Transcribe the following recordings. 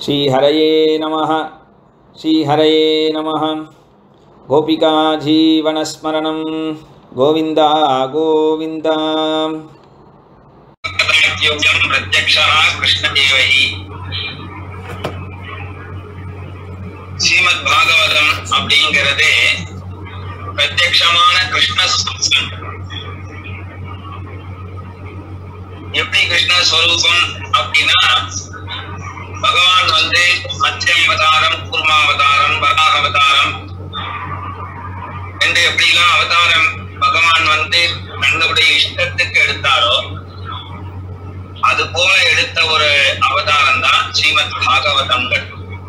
श्रीहरये नमः श्रीहरये नमः गोपिकाजीवनस्मरणं गोविन्द गोविन्द யோகம் பிரத்யக்ஷா கிருஷ்ணதேவகி ஸ்ரீமத் பாகவதம் அப்படிங்கிறது பிரத்யக்ஷமான கிருஷ்ண ஸ்வரூபம். எப்படி கிருஷ்ண ஸ்வரூபம் அப்படின்னா பகவான் வந்து மத்திய அவதாரம் கூர்மாவதாரம் வராக அவதாரம் என்று எப்படிலாம் அவதாரம் பகவான் வந்து தன்னுடைய இஷ்டத்துக்கு எடுத்தாரோ அது போல எடுத்த ஒரு அவதாரம் தான் ஸ்ரீமத் பாகவதங்கள்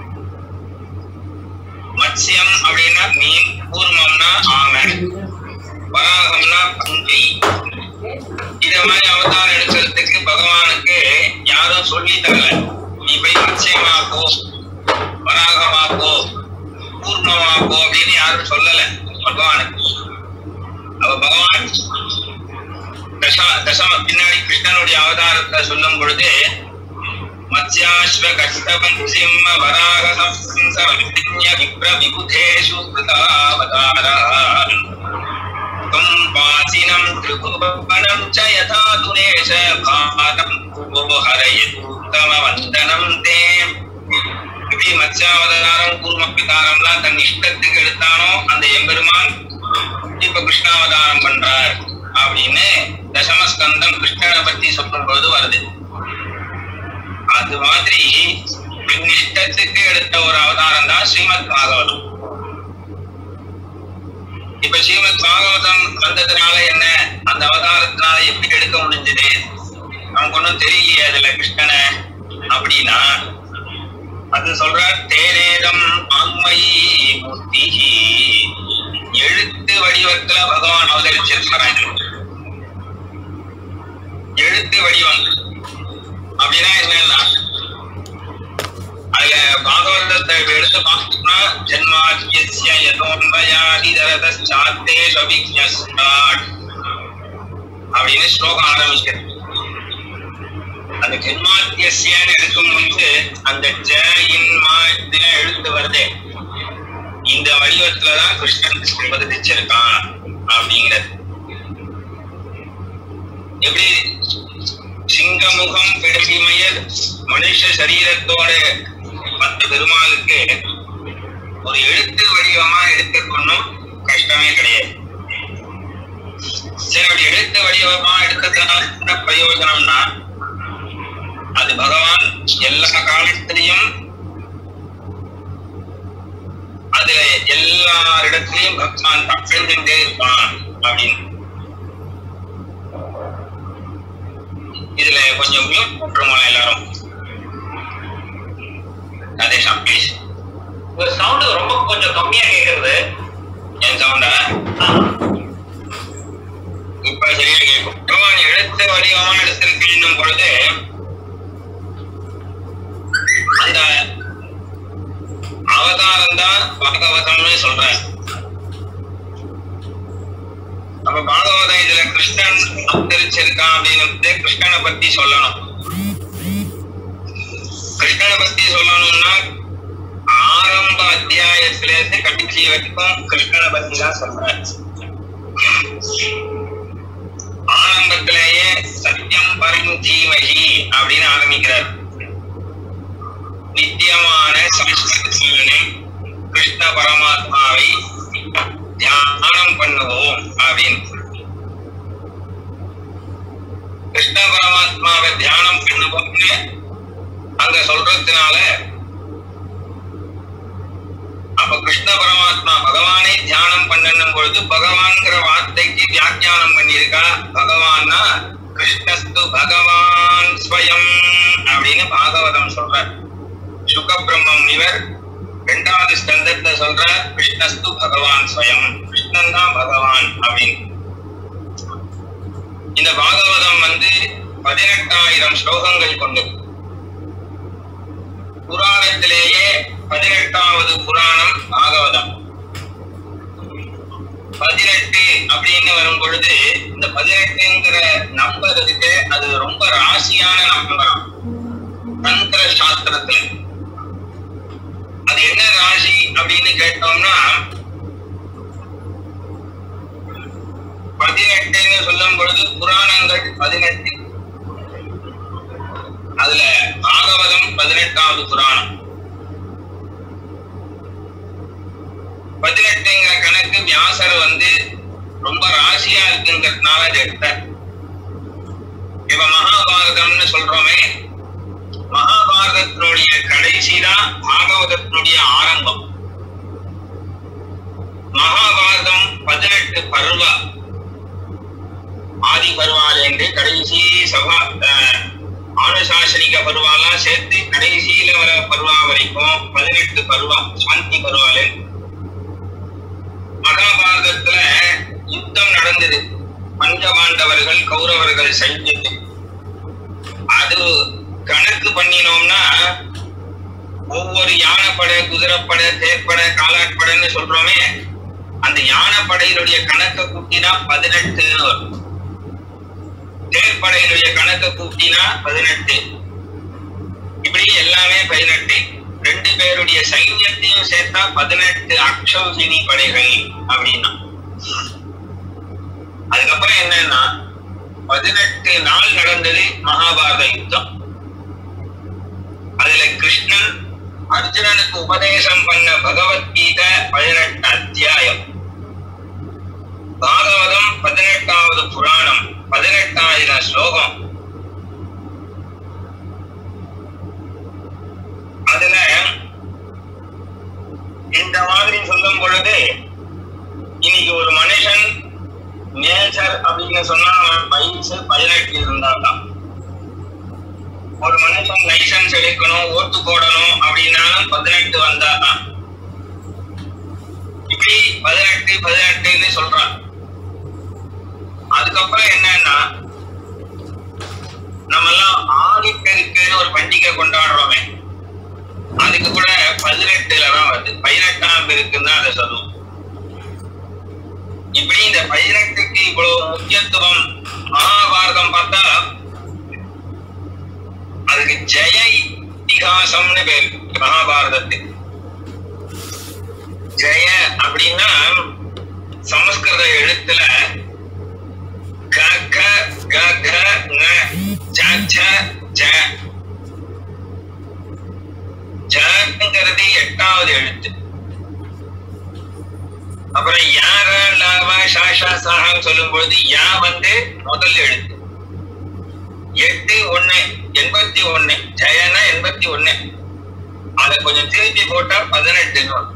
மத்ஸ்யம் அப்படின்னா மீன் கூர்மம்னா ஆமை வராகம்னா பன்றி இத மாதிரி அவதாரம் எடுக்கிறதுக்கு பகவானுக்கு யாரும் சொல்லி தரல நீ போய் மத்ஸ்யமாக்கோ வராகமாக்கோ கூர்மமாக்கோ அப்படின்னு யாரும் சொல்லல பகவானுக்கு அப்ப பகவான் தசா தசம பின்னாடி கிருஷ்ணனுடைய அவதாரத்தை சொல்லும் பொழுது மத்யாஸ்வ கஷ்டபன் சிம்ம வராக சம்ச வித்ய விப்ர விபுதேஷு கிருதாவதாரா தும் பாசினம் திரிபுவனம் ச யதா துரேஷ பாதம் குபோ ஹரயதுத்தம வந்தனம் தே இப்படி மத்ஸ்யாவதாரம் கூர்மப்பிதாரம்லாம் தன் இஷ்டத்துக்கு எடுத்தானோ அந்த எம்பெருமான் இப்ப கிருஷ்ணாவதாரம் பண்றார் அப்படின்னு தசமஸ்கந்தம் கிருஷ்ணனை பத்தி சொல்லும் பொழுது வருது அது மாதிரி இஷ்டத்துக்கு எடுத்த ஒரு அவதாரம் தான் ஸ்ரீமத் பாகவதம் இப்ப ஸ்ரீமத் பாகவதம் வந்ததுனால என்ன அந்த அவதாரத்தினால எப்படி எடுக்க முடிஞ்சது நமக்கு ஒண்ணும் தெரியலையே அதுல கிருஷ்ணனை அப்படின்னா அது சொல்றார் தேரேதம் ஆண்மையி மூர்த்தி எழுத்து வடிவத்துல பகவான் அவதரிச்சிருக்கிறாங்க எழுத்து வடிவம் அப்படின்னா என்னன்னா அதுல பாகவதத்தை எடுத்து பார்த்தோம்னா ஜென்மாத்தியஸ்ய யதோன்மயாதிதரதாத்தே சவிக்ஞஸ்டாட் அப்படின்னு ஸ்லோகம் ஆரம்பிக்கிறது அந்த ஜென்மாத்தியஸ்யன்னு இருக்கும் போது அந்த ஜ இன் மா இதுல எழுத்து வருதே இந்த வடிவத்துலதான் கிருஷ்ணன் அவதரிச்சிருக்கான் அப்படிங்கிறது எப்படி சிங்கமுகம் பிடகிமயர் மனுஷ சரீரத்தோட மற்ற பெருமாளுக்கு ஒரு எழுத்து வடிவமா எடுத்துக்கொள்ளும் கஷ்டமே கிடையாது சரி அப்படி எழுத்து வடிவமா எடுத்ததுனால என்ன பிரயோஜனம்னா அது பகவான் எல்லா காலத்திலையும் அதுல எல்லா இடத்துலயும் பகவான் பகிர்ந்துட்டே இருப்பான் அப்படின்னு இதுல கொஞ்சம் மியூட் போட்டுருமா எல்லாரும் அதேஷா ப்ளீஸ் உங்க சவுண்ட் ரொம்ப கொஞ்சம் கம்மியா கேக்குறது என் சவுண்டா இப்ப சரியா கேட்கும் பகவான் எழுத்த வடிவமா எடுத்திருக்கின்னும் பொழுது அந்த அவதாரம் தான் பாகவதம்னு சொல்றேன் அப்ப பாகவதம் இதுல கிருஷ்ணன் அவதரிச்சிருக்கான் அப்படின்னு கிருஷ்ணனை பத்தி சொல்லணும் கிருஷ்ணனை பத்தி சொல்லணும்னா ஆரம்ப அத்தியாயத்துல இருந்து கடைசி வரைக்கும் கிருஷ்ணனை பத்தி தான் சொல்றேன் ஆரம்பத்திலேயே சத்தியம் பரம் ஜீவகி அப்படின்னு ஆரம்பிக்கிறார் நித்தியமான சம்ஸ்கிருதனை கிருஷ்ண பரமாத்மாவை தியானம் பண்ணுவோம் அப்படின்னு கிருஷ்ண பரமாத்மாவை தியானம் பண்ணுவோம்னு அங்க சொல்றதுனால அப்ப கிருஷ்ண பரமாத்மா பகவானை தியானம் பண்ணணும் பொழுது பகவான்கிற வார்த்தைக்கு வியாக்கியானம் பண்ணியிருக்கா பகவான்னா கிருஷ்ணஸ்து பகவான் ஸ்வயம் அப்படின்னு பாகவதம் சொல்ற சுக பிரம்மம் இவர் இரண்டாவது ஸ்கந்தத்தை சொல்ற கிருஷ்ணஸ்து பகவான் ஸ்வயம் கிருஷ்ணன் தான் பகவான் அப்படின்னு இந்த பாகவதம் வந்து பதினெட்டாயிரம் ஸ்லோகங்கள் கொண்டது புராணத்திலேயே பதினெட்டாவது புராணம் பாகவதம் பதினெட்டு அப்படின்னு வரும் பொழுது இந்த பதினெட்டுங்கிற நம்பர் இருக்கு அது ரொம்ப ராசியான நம்பரம் தந்திர சாஸ்திரத்துல அப்படின்னு கேட்டோம்னா பதினெட்டுன்னு சொல்லும் பொழுது புராணங்கள் பதினெட்டு அதுல பாகவதம் பதினெட்டாவது புராணம் பதினெட்டுங்கிற கணக்கு வியாசர் வந்து ரொம்ப ராசியா இருக்குங்கிறதுனால அதை எடுத்தார் இப்ப மகாபாரதம்னு சொல்றோமே மகாபாரதத்தினுடைய கடைசி தான் பாகவதத்தினுடைய ஆரம்பம் மகாபாரதம் பதினெட்டு பருவா ஆதி பருவாலேருந்து கடைசி சபா அஹ், ஆனுசாசனிக பருவாலாம் சேர்த்து கடைசியில வர பருவா வரைக்கும் பதினெட்டு பருவா சாந்தி பருவாலே மகாபாரதத்துல யுத்தம் நடந்தது பஞ்சபாண்டவர்கள் கௌரவர்கள் சைன்யத்து அது கணக்கு பண்ணினோம்னா ஒவ்வொரு யானைப்படை குதிரைப்படை தேர்ப்படை காலாட்படைன்னு சொல்றோமே அந்த யானைப்படையினுடைய கணக்கை கூட்டினா பதினெட்டுன்னு வரும் தேர்ப்படையினுடைய கணக்கை கூட்டினா பதினெட்டு இப்படி எல்லாமே பதினெட்டு ரெண்டு பேருடைய சைன்யத்தையும் சேர்த்தா பதினெட்டு அக்ஷௌசினி படைகள் அப்படின்னா அதுக்கப்புறம் என்னன்னா பதினெட்டு நாள் நடந்தது மகாபாரத யுத்தம் அதுல கிருஷ்ணன் அர்ஜுனனுக்கு உபதேசம் பண்ண பகவத்கீதை பதினெட்டு அத்தியாயம் பாகவதம் பதினெட்டாவது புராணம் பதினெட்டாயிரம் ஸ்லோகம் அதுல இந்த மாதிரி சொல்லும் பொழுது இன்னைக்கு ஒரு மனுஷன் நேச்சர் அப்படின்னு சொன்னா அவன் வயசு பதினெட்டு இருந்தாதான் ஒரு மனுஷன் லைசன்ஸ் எடுக்கணும் ஓட்டு போடணும் அப்படின்னாலும் பதினெட்டு வந்தாதான் இப்படி பதினெட்டு பதினெட்டுன்னு சொல்றான் அதுக்கப்புறம் என்னன்னா நம்ம எல்லாம் ஆடிப்பெருக்குன்னு ஒரு பண்டிகை கொண்டாடுறோமே அதுக்கு கூட பதினெட்டுல தான் வருது பதினெட்டாம் பெருக்குன்னு தான் அதை சொல்லுவோம் இப்படி இந்த பதினெட்டுக்கு இவ்வளவு முக்கியத்துவம் மகாபாரதம் பார்த்தா அதுக்கு ஜெய இதிகாசம்னு பேர் மகாபாரதத்துக்கு ஜெய அப்படின்னா சமஸ்கிருத எழுத்துல க க க க ங ச ச ஜ ஜங்கிறது எட்டாவது எழுத்து அப்புறம் யார லாவ ஷாஷா சாஹான்னு சொல்லும் பொழுது யா வந்து முதல் எழுத்து எட்டு ஒண்ணு எண்பத்தி ஒண்ணு ஜெயனா எண்பத்தி ஒண்ணு அத கொஞ்சம் திருப்பி போட்டா பதினெட்டுன்னு வரும்.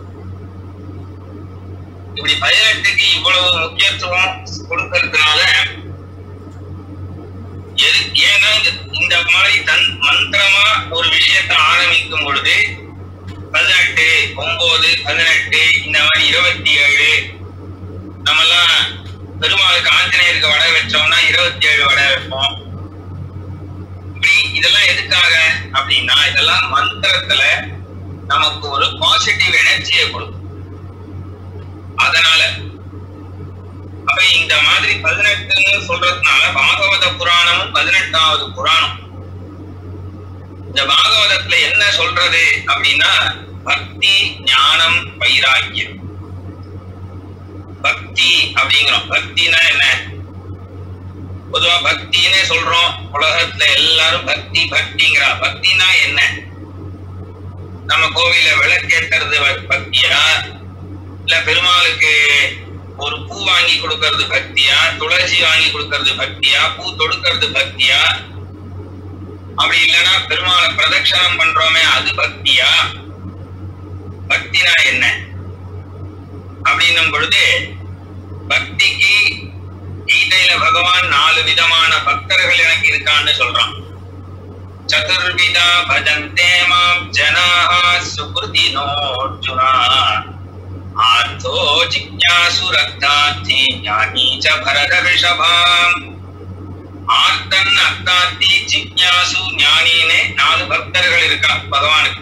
இப்படி பதினெட்டுக்கு இவ்வளவு முக்கியத்துவம் கொடுக்கறதுனால எது ஏன்னா இந்த இந்த மாதிரி தன் மந்திரமா ஒரு விஷயத்தை ஆரம்பிக்கும் பொழுது பதினெட்டு ஒன்பது பதினெட்டு இந்த மாதிரி இருபத்தி ஏழு நம்மெல்லாம் பெருமாளுக்கு ஆஞ்சநேயருக்கு வடை வச்சோம்னா இருபத்தி ஏழு வடை வைப்போம் இப்படி இதெல்லாம் எதுக்காக அப்படின்னா இதெல்லாம் மந்திரத்துல நமக்கு ஒரு பாசிட்டிவ் எனர்ஜியை கொடுக்கும் அதனால அப்ப இந்த மாதிரி பதினெட்டுன்னு சொல்றதுனால பாகவத புராணமும் பதினெட்டாவது புராணம் இந்த பாகவதத்துல என்ன சொல்றது அப்படின்னா பக்தி ஞானம் வைராக்கியம் பக்தி அப்படிங்கிறோம் பக்தினா என்ன பொதுவா பக்தின்னு சொல்றோம் உலகத்துல எல்லாரும் பக்தி பக்திங்கிறா பக்தினா என்ன நம்ம கோவில விளக்கேத்துறது ப- பக்தியா இல்ல பெருமாளுக்கு ஒரு பூ வாங்கி கொடுக்கறது பக்தியா துளசி வாங்கி கொடுக்கறது பக்தியா பூ தொடுக்கிறது பக்தியா அப்படி இல்லைன்னா பெருமாளை பிரதட்சணம் பண்றோமே அது பக்தியா பக்தினா என்ன அப்படின்னும் பொழுது பக்திக்கு கீதையில பகவான் நாலு விதமான பக்தர்கள் எனக்கு இருக்கான்னு சொல்றான் சதுர்விதா பஜந்தே மாம் ஜனாஹ சுகிருதினோர்ஜுனா ஆர்த்தோ ஜிக்ஞாசு ரத்தார்த்தி ஞானி ச பரத ரிஷபாம் ஆர்த்தன் அர்த்தார்த்தி ஜிக்ஞாசு ஞானின்னு நாலு பக்தர்கள் இருக்கா பகவானுக்கு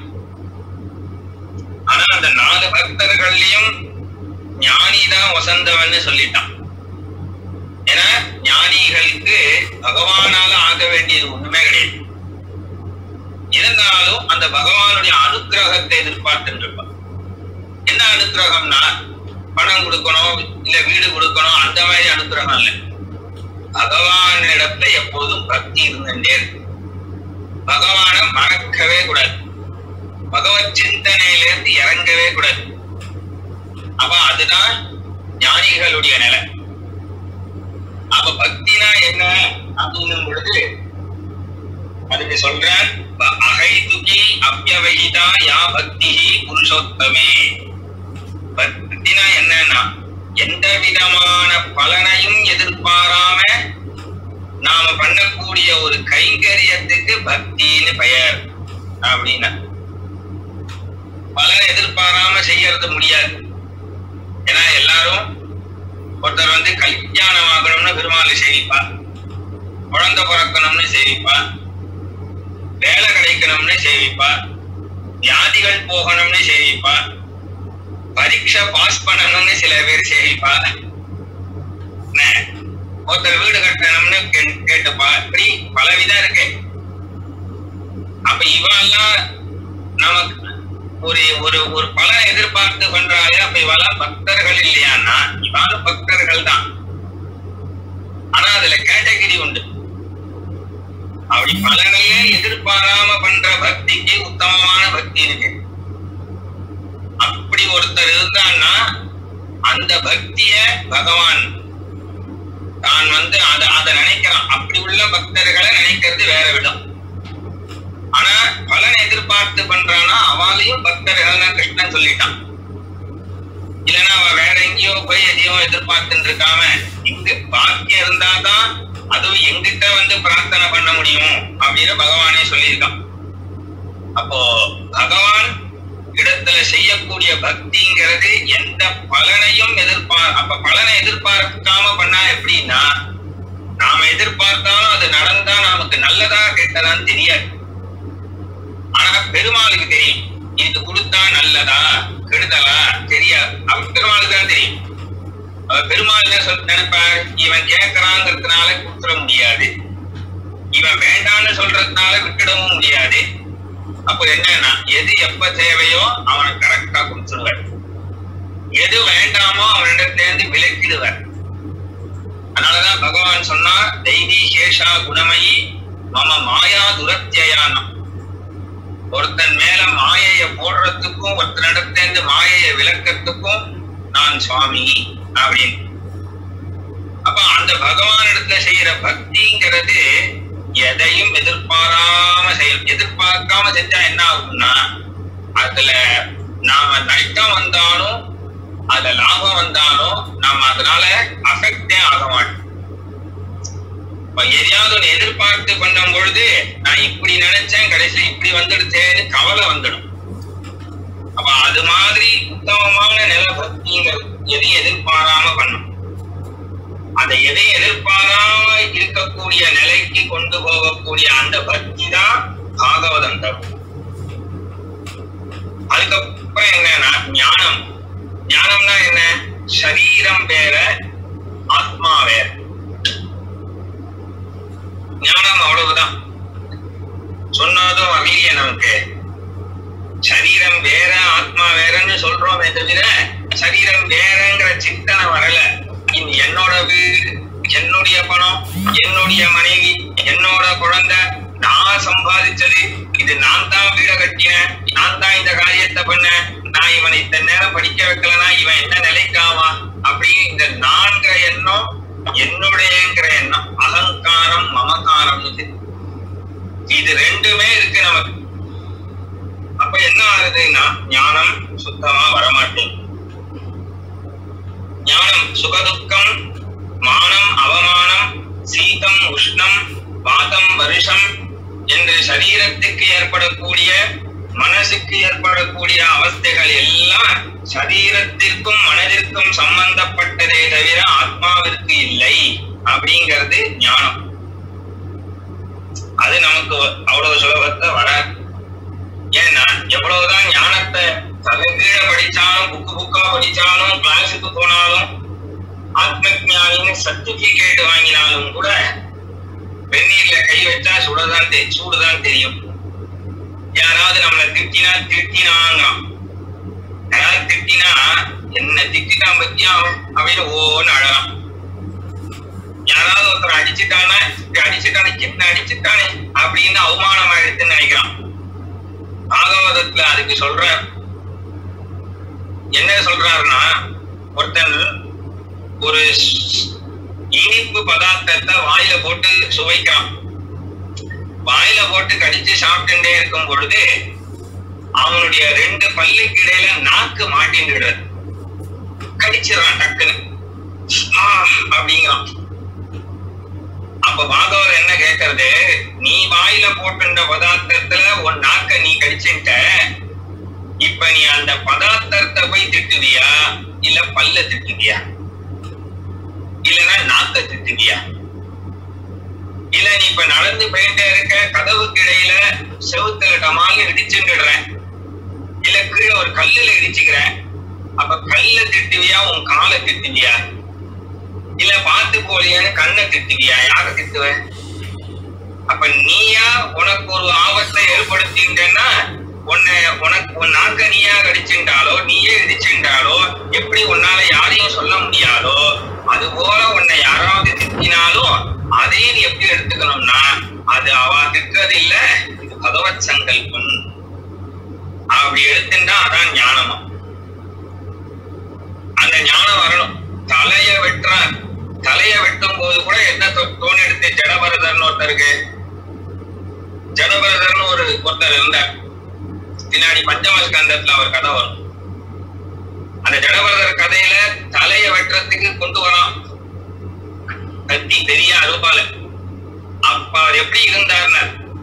ஆனா அந்த நாலு பக்தர்கள்லயும் ஞானி தான் வசந்தவன்னு சொல்லிட்டான் ஏன்னா ஞானிகளுக்கு பகவானால ஆக வேண்டியது ஒண்ணுமே கிடையாது இருந்தாலும் அந்த பகவானுடைய அனுக்கிரகத்தை எதிர்பார்த்துட்டு இருப்பான் என்ன அனுக்கிரகம்னா பணம் கொடுக்கணும் இல்ல வீடு கொடுக்கணும் அந்த மாதிரி அனுக்கிரகம் இல்லை பகவானிடத்துல எப்போதும் பக்தி இருந்துட்டே இருக்கு பகவானை மறக்கவே கூடாது பகவத் சிந்தனையில இருந்து இறங்கவே கூடாது அப்ப அதுதான் ஞானிகளுடைய நிலை அப்ப பக்தினா என்ன அப்படின்னும் பொழுது அதுக்கு சொல்றேன் ப- அகைதுகி அப்பியவகிதா யா பக்தி புருஷோத்தமே பக்தினா என்னன்னா எந்த விதமான பலனையும் எதிர்பாராம நாம பண்ணக்கூடிய ஒரு கைங்கரியத்துக்கு பக்தின்னு பெயர் அப்படின்னா பலனை எதிர்பாராம செய்யறது முடியாது ஏன்னா எல்லாரும் ஒருத்தர் வந்து கல்யாணம் ஆகணும்னு பெருமாளை சேவிப்பா குழந்தை பிறக்கணும்னு சேவிப்பா வேலை கிடைக்கணும்னு சேவிப்பா வியாதிகள் போகணும்னு சேவிப்பா பரீட்சை பாஸ் பண்ணணும்னு சில பேர் சேவிப்பா என்ன? ஒருத்தர் வீடு கட்டணும்னு கே- கேட்டுப்பா இப்படி பலவிதம் இருக்கு அப்ப இவெல்லாம் நமக்கு ஒரு ஒரு ஒரு பலனை எதிர்பார்த்து பண்றாங்க அப்ப இவெல்லாம் பக்தர்கள் இல்லையான்னா இவாலும் பக்தர்கள் தான் ஆனா அதுல கேட்டகிரி உண்டு அப்படி பலனையே எதிர்பாராம பண்ற பக்திக்கு உத்தமமான பக்தி இருக்கு அப்படி ஒருத்தர் இருந்தான்னா அந்த பக்திய பகவான் தான் வந்து அத அத நினைக்கிறான் அப்படி உள்ள பக்தர்களை நினைக்கிறது வேற விடம் ஆனா பலனை எதிர்பார்த்து பண்றானா அவளையும் பக்தர்கள் தான் கிருஷ்ணன் சொல்லிட்டான் இல்லைன்னா அவ வேற எங்கேயோ போய் எதையோ எதிர்பார்த்துட்டு இருக்காம இங்க பாக்கியம் இருந்தாதான் அதுவும் எங்கிட்ட வந்து பிரார்த்தனை பண்ண முடியும் அப்படின்னு பகவானே சொல்லியிருக்கான் அப்போ பகவான் இடத்துல செய்யக்கூடிய பக்திங்கிறது எந்த பலனையும் எதிர்பார் அப்ப பலனை எதிர்பார்க்காம பண்ணா எப்படின்னா நாம எதிர்பார்த்தாலும் அது நடந்தா நமக்கு நல்லதா கெட்டதான்னு தெரியாது ஆனா பெருமாளுக்கு தெரியும் இது கொடுத்தா நல்லதா கெடுதலா தெரியாது அவர் பெருமாளுக்கு தான் தெரியும் அவர் பெருமாள் என்ன சொல் நினைப்பார் இவன் கேட்கறாங்கிறதுனால கொடுத்துட முடியாது இவன் வேண்டான்னு சொல்றதுனால விட்டுடவும் முடியாது அப்ப என்னன்னா எது எப்ப தேவையோ அவனை கரெக்டா கொடுத்துடுவார் எது வேண்டாமோ அவனிடத்திலிருந்து விலக்கிடுவார் அதனாலதான் பகவான் சொன்னா தெய்வீ சேஷா குணமயி மம மாயா துரத்தியானம் ஒருத்தன் மேல மாயைய போடுறதுக்கும் ஒருத்தனிடத்திலிருந்து மாயைய விளக்கத்துக்கும் நான் சுவாமி அப்படின்னு அப்ப அந்த பகவானிடத்துல செய்யற பக்திங்கிறது எதையும் எதிர்பாராம செயல் எதிர்பார்க்காம செஞ்சா என்ன ஆகும்னா அதுல நாம நஷ்டம் வந்தாலும் அதுல லாபம் வந்தாலும் நாம அதனால அஃபெக்டே ஆக மாட்டோம் இப்ப எதையாவது ஒண்ணு எதிர்பார்த்து பண்ணும் பொழுது நான் இப்படி நினைச்சேன் கடைசியில் இப்படி வந்துடுச்சேன்னு கவலை வந்துடும் அப்ப அது மாதிரி உத்தமமான நில பக்திங்கிறது எதையும் எதிர்பாராம பண்ணும் அதை எதையும் எதிர்பாராம இருக்கக்கூடிய நிலைக்கு கொண்டு போகக்கூடிய அந்த பக்தி தான் பாகவதம் தரும் அதுக்கப்புறம் என்னன்னா ஞானம் ஞானம்னா என்ன சரீரம் வேற ஆத்மா வேற ஞானம் அவ்வளவுதான் சொன்னதும் வரலையே நமக்கு சரீரம் வேற ஆத்மா வேறன்னு சொல்றோமே தவிர சரீரம் வேறங்கிற சிந்தனை வரல இது என்னோட வீடு என்னுடைய பணம் என்னுடைய மனைவி என்னோட குழந்தை நான் சம்பாதிச்சது இது நான் தான் வீட கட்டினேன் நான் தான் இந்த காரியத்தை பண்ணேன் நான் இவனை இத்தனை நேரம் படிக்க வைக்கலனா இவன் என்ன நிலைக்காவா அப்படி இந்த நான்கிற எண்ணம் என்னுடையங்கிற எண்ணம் அகங்காரம் மமகாரம் இது இது ரெண்டுமே இருக்கு நமக்கு அப்ப என்ன ஆகுதுன்னா ஞானம் சுத்தமா வரமாட்டேங்குது ஞானம் சுகதுக்கம் மானம் அவமானம் சீதம் உஷ்ணம் வாதம் வருஷம் என்று சரீரத்துக்கு ஏற்படக்கூடிய மனசுக்கு ஏற்படக்கூடிய அவஸ்தைகள் எல்லாம் சரீரத்திற்கும் மனதிற்கும் சம்பந்தப்பட்டதே தவிர ஆத்மாவிற்கு இல்லை அப்படிங்கிறது ஞானம் அது நமக்கு அவ்வளவு சுலபத்தை வராது ஏன்னா எவ்வளவுதான் ஞானத்தை தலைகீழ படிச்சாலும் புக்கு புக்கா படிச்சாலும் கிளாஸுக்கு போனாலும் ஆத்ம ஞானின்னு சர்டிபிகேட் வாங்கினாலும் கூட வெந்நீர்ல கை வச்சா சுடதான் தெ- சூடுதான் தெரியும் யாராவது நம்மளை திட்டினா திட்டினாங்க யாராவது திட்டினா அடிச்சிட்டான் பத்தியா அவன் அப்படின்னு ஓன்னு அழறான் யாராவது ஒருத்தர் அடிச்சுட்டானே இப்படி அடிச்சுட்டானே என்ன அடிச்சுட்டானே அப்படின்னு அவமானம் ஆயிடுச்சுன்னு நினைக்கிறான் பாகவதத்துல அதுக்கு சொல்ற என்ன சொல்றாருன்னா ஒருத்தன் ஒரு ஸ்- இனிப்பு பதார்த்தத்தை வாயில போட்டு சுவைக்கிறான் வாயில போட்டு கடிச்சு சாப்பிட்டுட்டே இருக்கும் பொழுது அவனுடைய ரெண்டு பல்லுக்கு இடையில நாக்கு மாட்டின்னுடுறது கடிச்சிடறான் டக்குன்னு ஆ அப்படிங்கிறான் அப்ப பாகவதர் என்ன கேக்குறது நீ வாயில போட்டுண்ட பதார்த்தத்துல உன் நாக்க நீ கடிச்சுட்ட இப்ப நீ அந்த பதார்த்தத்தை போய் திட்டுவியா இல்ல பல்ல திட்டுவியா இல்லனா நாக்க திட்டுவியா இல்ல நீ இப்ப நடந்து போயிட்டே இருக்க கதவுக்கு இடையில செவுத்துல டமால்னு இடிச்சுடுற இல்ல கீழே ஒரு கல்லுல இடிச்சுக்கிற அப்ப கல்ல திட்டுவியா உன் காலை திட்டுவியா இல்ல பார்த்து போலியான்னு கண்ணை திட்டுவியா யார திட்டுவ அப்ப நீயா உனக்கு ஒரு ஆபத்தை ஏற்படுத்தின்றன்னா உன்னை உனக்கு உன் நாக்க நீயா கடிச்சுட்டாலோ நீயே இடிச்சுட்டாலோ எப்படி உன்னால யாரையும் சொல்ல முடியாதோ அது போல உன்னை யாராவது திட்டினாலும் அதையும் நீ எப்படி எடுத்துக்கணும்னா அது அவ திட்டுறது இல்ல இது பகவத் சங்கல்பம் அப்படி எடுத்துட்டா அதான் ஞானமா அந்த ஞானம் வரணும் தலைய வெட்டுறான் தலைய வெட்டும் போது கூட என்ன தோ- தோணி எடுத்து ஜடபரதர்னு ஒருத்தருக்கு ஜடபரதர்னு ஒரு ஒருத்தர் இருந்தார் பின்னாடி பஞ்சமஸ்கந்தத்துல அவர் கதை வரும் அந்த ஜடபரதர் கதையில தலைய வெட்டுறதுக்கு கொண்டு வரான் கத்தி பெரிய அருபால அப்ப அவர் எப்படி இருந்தார்னா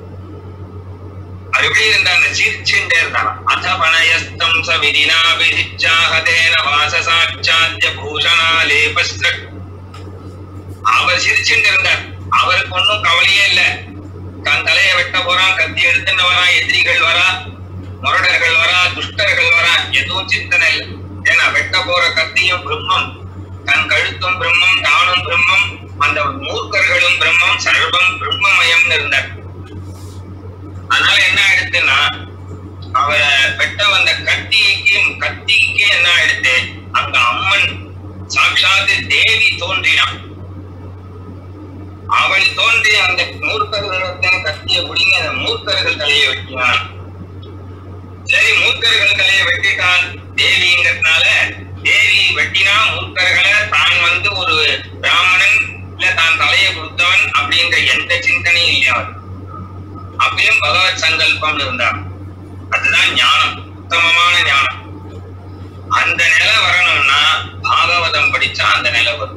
அவர் எப்படி இருந்தார் சிரிச்சுட்டே இருந்தாராம் அதபனயஸ்தம் ச விதினா விதிச்சாகதேன வாசசாட்சாத்ய பூஷணா லேபஸ்திர அவர் சிரிச்சுட்டு இருந்தார் அவருக்கு ஒன்றும் கவலையே இல்ல தன் தலையை வெட்ட போறான் கத்தி எடுத்துட்டு வரான் எதிரிகள் வரா முரடர்கள் வரா துஷ்டர்கள் வரா எதுவும் சிந்தனை இல்லை ஏன்னா வெட்ட போற கத்தியும் பிரம்மம் தன் கழுத்தும் பிரம்மம் தானும் பிரம்மம் அந்த மூர்க்கர்களும் பிரம்மம் சர்வம் பிரம்மமயம்னு இருந்தார் அதனால என்ன ஆயிடுச்சுன்னா அவரை வெட்ட வந்த கத்திக்கு கத்திக்கு என்ன ஆயிடுச்சு அங்க அம்மன் சாட்சாத்து தேவி தோன்றினான் அவள் தோன்றி அந்த மூர்க்கர்களிடத்தின் கத்திய குடிங்க அந்த மூர்க்கர்கள் தலையை வெட்டினான் சரி மூர்க்கர்கள் தலையை வெட்டிட்டான் தேவிங்கிறதுனால தேவி வெட்டினா மூர்க்கர்களை தான் வந்து ஒரு பிராமணன் இல்ல தான் தலையை கொடுத்தவன் அப்படின்ற எந்த சிந்தனையும் இல்லையா அவருக்கு. அப்பயும் பகவத் சங்கல்பம் இருந்தார் அதுதான் ஞானம் உத்தமமான ஞானம் அந்த நிலை வரணும்னா பாகவதம் படிச்சா அந்த நிலை வரும்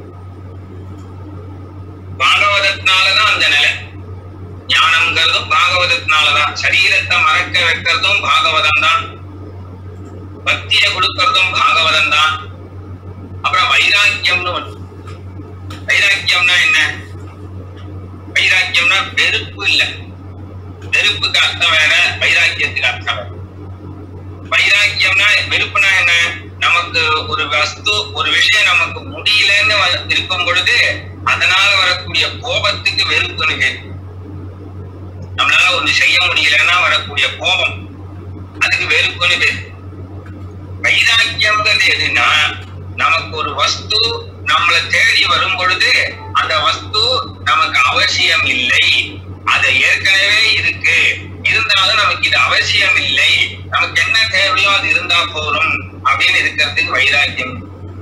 பாகவதத்தினாலதான் அந்த நிலை ஞானம்ங்கிறதும் பாகவதத்தினாலதான் சரீரத்தை மறக்க வைக்கிறதும் பாகவதம் தான் பக்தியை கொடுக்கறதும் பாகவதம் தான் அப்புறம் வைராக்கியம்னு ஒண்ணு வைராக்கியம்னா என்ன வைராக்கியம்னா வெறுப்பு இல்ல வெறுப்புக்கு அர்த்தம் வேற வைராக்கியத்துக்கு அர்த்தம் வேற வைராக்கியம்னா வெறுப்புனா என்ன நமக்கு ஒரு வஸ்து ஒரு விஷயம் நமக்கு முடியலன்னு வ- இருக்கும் பொழுது அதனால வரக்கூடிய கோபத்துக்கு வெறுப்புன்னு பேரு. நம்மளால ஒண்ணு செய்ய முடியலன்னா வரக்கூடிய கோபம் அதுக்கு வெறுப்புன்னு பேரு வைராக்கியம்ங்கிறது எதுன்னா நமக்கு ஒரு வஸ்து நம்மளை தேடி வரும் பொழுது அந்த வஸ்து நமக்கு அவசியம் இல்லை அது ஏற்கனவே இருக்கு இருந்தாலும் நமக்கு இது அவசியம் இல்லை நமக்கு என்ன தேவையோ அது இருந்தா போதும் அப்படின்னு இருக்கிறதுக்கு வைராக்கியம்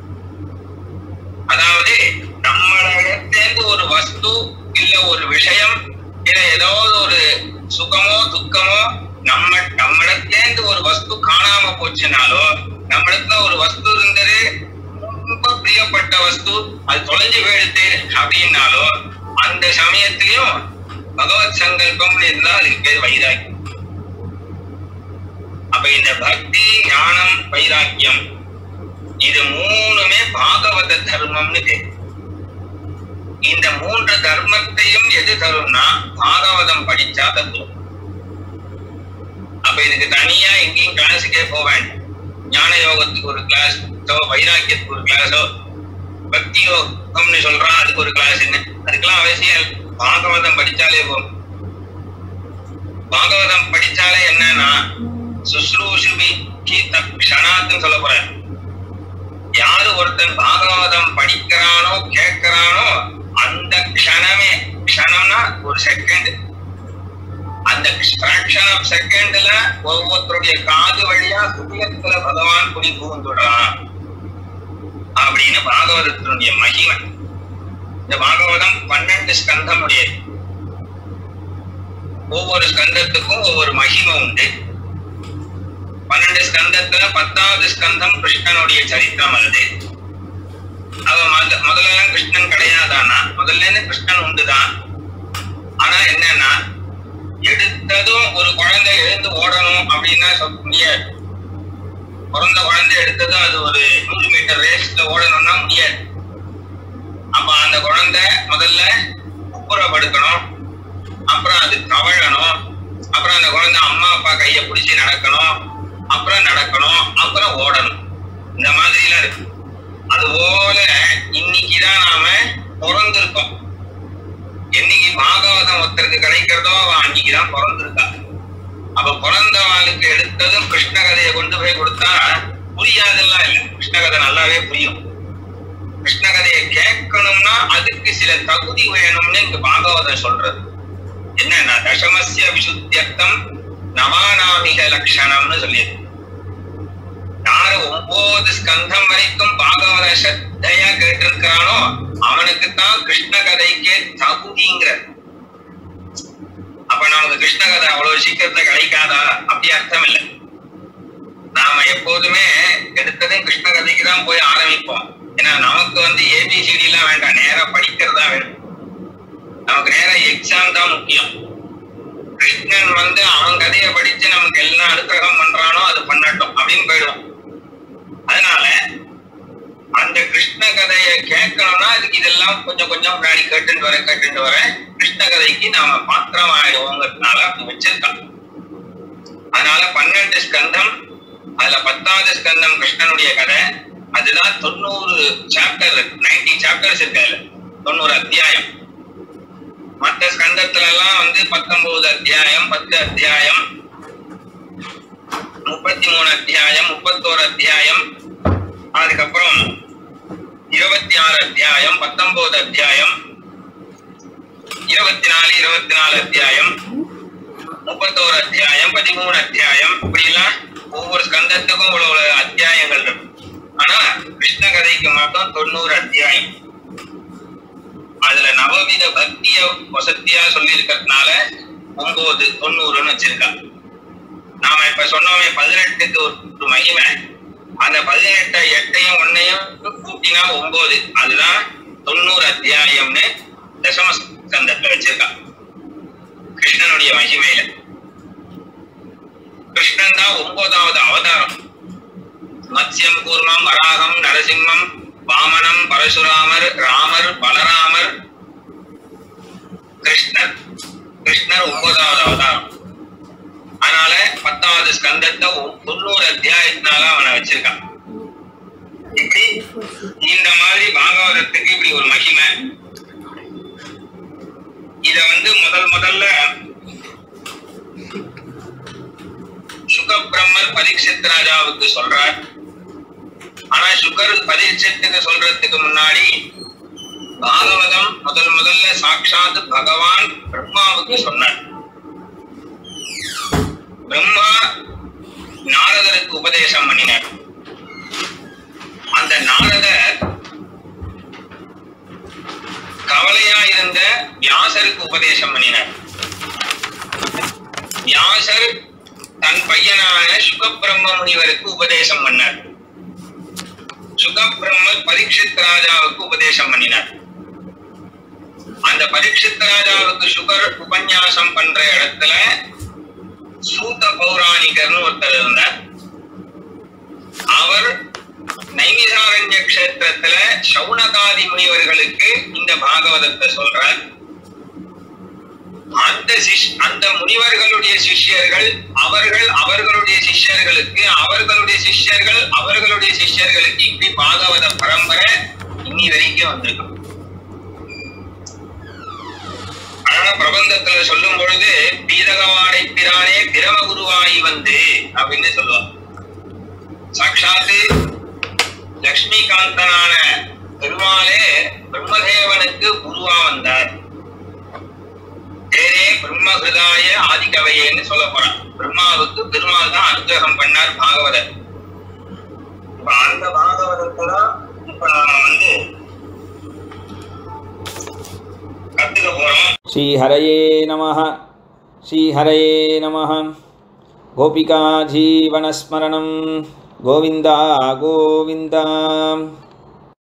அதாவது நம்மளிடத்தேர்ந்து ஒரு வஸ்து இல்ல ஒரு விஷயம் இல்ல ஏதாவது ஒரு சுகமோ துக்கமோ நம்ம நம்மிடத்தேர்ந்து ஒரு வஸ்து காணாம போச்சுனாலோ நம்மிடத்துல ஒரு வஸ்து இருந்தது ரொம்ப பிரியப்பட்ட வஸ்து அது தொலைஞ்சு போயிடுது அப்படின்னாலோ அந்த சமயத்திலையும் பகவத் சங்கல்பம்னு இருந்தா அதுக்கு பேர் வைராக்கியம் அப்ப இந்த பக்தி ஞானம் வைராக்கியம் இது மூணுமே பாகவத தர்மம்னு பேர் இந்த மூன்று தர்மத்தையும் எது தரும்னா பாகவதம் படிச்சா தத்துவம் அப்ப இதுக்கு தனியா எங்கேயும் கிளாஸுக்கே போக வேண்டாம் ஞான யோகத்துக்கு ஒரு கிளாஸோ வைராக்கியத்துக்கு ஒரு கிளாஸோ பக்தி யோகம்னு சொல்றான் அதுக்கு ஒரு கிளாஸ் என்ன அதுக்கெல்லாம் அவசியம் இல்லை. பாகவதம் படிச்சாலே போதும் பாகவதம் படிச்சாலே என்னன்னா சுஸ்ரூஷுபி கீ தக்ஷணாத்துன்னு சொல்ல போறேன் யார் யாரு ஒருத்தன் பாகவதம் படிக்கிறானோ கேட்கிறானோ அந்த க்ஷணமே க்ஷணம்னா ஒரு செகண்ட் அந்த fraction ஆஃப் செகண்ட்ல ஒவ்வொருத்தருடைய காது வழியா சுயத்துல பகவான் குடி புகுந்துடுறான் அப்படின்னு பாகவதத்தினுடைய மகிமை இந்த பாகவதம் பன்னெண்டு ஸ்கந்தம் உடையது ஒவ்வொரு ஸ்கந்தத்துக்கும் ஒவ்வொரு மகிமை உண்டு பன்னெண்டு ஸ்கந்தத்துல பத்தாவது ஸ்கந்தம் கிருஷ்ணனுடைய சரித்திரம் வருது அவன் மத- முதல்ல கிருஷ்ணன் கிடையாதானா முதல்ல இருந்து கிருஷ்ணன் உண்டுதான் ஆனா என்னன்னா எடுத்ததும் ஒரு குழந்தை எழுந்து ஓடணும் அப்படின்னா சொல்ல முடியாது பிறந்த குழந்தை எடுத்ததும் அது ஒரு நூறு மீட்டர் ரேஸ்ல ஓடணும்னா முடியாது அப்ப அந்த குழந்தை முதல்ல குப்புறப்படுக்கணும் அப்புறம் அது தவழணும் அப்புறம் அந்த குழந்தை அம்மா அப்பா கைய பிடிச்சி நடக்கணும் அப்புறம் நடக்கணும் அப்புறம் ஓடணும் இந்த மாதிரிலாம் இருக்கு அதுபோல இன்னைக்குதான் நாம பிறந்திருக்கோம் என்னைக்கு பாகவதம் ஒருத்தருக்கு கிடைக்கிறதோ அவன் அன்னைக்குதான் பிறந்திருக்கா அப்ப பிறந்தவாளுக்கு எடுத்ததும் கிருஷ்ண கதையை கொண்டு போய் கொடுத்தா புரியாதெல்லாம் இல்லை கிருஷ்ண கதை நல்லாவே புரியும் கிருஷ்ண கதையை கேட்கணும்னா அதுக்கு சில தகுதி வேணும்னு இங்க பாகவதம் சொல்றது என்னன்னா தசமஸ்ய விசுத்தியர்த்தம் நவானாமிக லட்சணம்னு சொல்லியது யாரு ஒன்பது ஸ்கந்தம் வரைக்கும் பாகவத சத்தையா கேட்டிருக்கிறானோ அவனுக்கு தான் கிருஷ்ண கதைக்கே தகுதிங்கிற அப்ப நமக்கு கிருஷ்ண கதை அவ்வளவு சீக்கிரத்துல கிடைக்காதா அப்படி அர்த்தம் இல்லை நாம எப்போதுமே எடுத்ததும் கிருஷ்ண கதைக்கு தான் போய் ஆரம்பிப்போம் ஏன்னா நமக்கு வந்து ஏபிசிடி எல்லாம் வேண்டாம் நேரா படிக்கிறதா வேணும் நமக்கு நேரா எக்ஸாம் தான் முக்கியம் கிருஷ்ணன் வந்து அவன் கதையை படிச்சு நமக்கு எல்லாம் அனுக்கிரகம் பண்றானோ அது பண்ணட்டும் அப்படின்னு போயிடுவோம் அதனால அந்த கிருஷ்ண கதையை கேட்கணும்னா அதுக்கு இதெல்லாம் கொஞ்சம் கொஞ்சம் முன்னாடி கேட்டுட்டு வர கேட்டுட்டு வர கிருஷ்ண கதைக்கு நாம பாத்திரம் ஆயிடுவோங்கிறதுனால அப்படி வச்சிருக்கான் அதனால பன்னெண்டு ஸ்கந்தம் அதுல பத்தாவது ஸ்கந்தம் கிருஷ்ணனுடைய கதை அதுதான் தொண்ணூறு சாப்டர் நைன்டி சாப்டர்ஸ் இருக்கு அதுல தொண்ணூறு அத்தியாயம் மற்ற ஸ்கந்தத்துல எல்லாம் வந்து பத்தொன்பது அத்தியாயம் பத்து அத்தியாயம் முப்பத்தி மூணு அத்தியாயம் முப்பத்தோரு அத்தியாயம் அதுக்கப்புறம் இருபத்தி ஆறு அத்தியாயம் பத்தொன்பது அத்தியாயம் இருபத்தி நாலு இருபத்தி நாலு அத்தியாயம் முப்பத்தோரு அத்தியாயம் பதிமூணு அத்தியாயம் இப்படி எல்லாம் ஒவ்வொரு ஸ்கந்தத்துக்கும் இவ்வளவு அத்தியாயங்கள் இருக்கு ஆனா கிருஷ்ண கதைக்கு மட்டும் தொண்ணூறு அத்தியாயம் அதுல நவவித பக்திய வசதியா சொல்லி இருக்கிறதுனால ஒன்பது தொண்ணூறுன்னு வச்சிருக்கா நாம இப்ப சொன்னோமே பதினெட்டுக்கு ஒரு மகிமை அந்த பதினெட்டு எட்டையும் ஒன்னையும் கூட்டினா ஒன்பது அதுதான் தொண்ணூறு அத்தியாயம்னு தசம ஸ்கந்தத்துல வச்சிருக்கா கிருஷ்ணனுடைய மகிமையில கிருஷ்ணன் தான் ஒன்பதாவது அவதாரம் மத்ஸ்யம் கூர்மம் வராகம் நரசிம்மம் வாமனம் பரசுராமர் ராமர் பலராமர் கிருஷ்ணர் கிருஷ்ணர் ஒன்பதாவது அவதாரம் அதனால பத்தாவது ஸ்கந்தத்தை ஒ- தொண்ணூறு அத்தியாயத்தினால அவனை வச்சிருக்கான் இப்படி இந்த மாதிரி பாகவதத்துக்கு இப்படி ஒரு மகிமை இத வந்து முதல் முதல்ல சுகபிரம்மர் பரீட்சித் ராஜாவுக்கு சொல்றார் ஆனா சுகர் பரீட்சத்துக்கு சொல்றதுக்கு முன்னாடி பாகவதம் முதல் முதல்ல சாட்சாத் பகவான் பிரம்மாவுக்கு சொன்னார் பிரம்மா நாரதருக்கு உபதேசம் பண்ணினார் அந்த நாரதர் கவலையா இருந்த வியாசருக்கு உபதேசம் பண்ணினார் வியாசர் தன் பையனான சுகபிரம்ம முனிவருக்கு உபதேசம் பண்ணார் சுகபிரம்மர் பரீட்சித் ராஜாவுக்கு உபதேசம் பண்ணினார் அந்த பரீட்சித் ராஜாவுக்கு சுகர் உபன்யாசம் பண்ற இடத்துல சூத பௌராணிகர்னு ஒருத்தர் இருந்தார் அவர் நைமிசாரண்ய கஷேத்திரத்துல சவுனகாதி முனிவர்களுக்கு இந்த பாகவதத்தை சொல்றார் அந்த சிஷ் அந்த முனிவர்களுடைய சிஷ்யர்கள் அவர்கள் அவர்களுடைய சிஷ்யர்களுக்கு அவர்களுடைய சிஷ்யர்கள் அவர்களுடைய சிஷ்யர்களுக்கு இப்படி பாகவத பரம்பரை இன்னி வரைக்கும் வந்திருக்கும் ஆனா பிரபந்தத்துல சொல்லும் பொழுது பீதகவாடை பிரானே பிரம குருவாய் வந்து அப்படின்னு சொல்லுவார் சாட்சாத்து லக்ஷ்மி லட்சுமிகாந்தனான பெருமாளே பிரம்மதேவனுக்கு குருவா வந்தார் பேரே பிரம்மகிருதாய ஆதிகவையேன்னு சொல்ல போறான் பிரம்மாவுக்கு பெருமாள் தான் அனுகிரகம் பண்ணார் பாகவதர் இப்ப அந்த பாகவதத்தை தான் இப்ப நாம வந்து கத்துக்க போறோம் श्रीहरये नमः श्रीहरये नमः गोपिकाजीवनस्मरणं गोविन्दा गोविन्द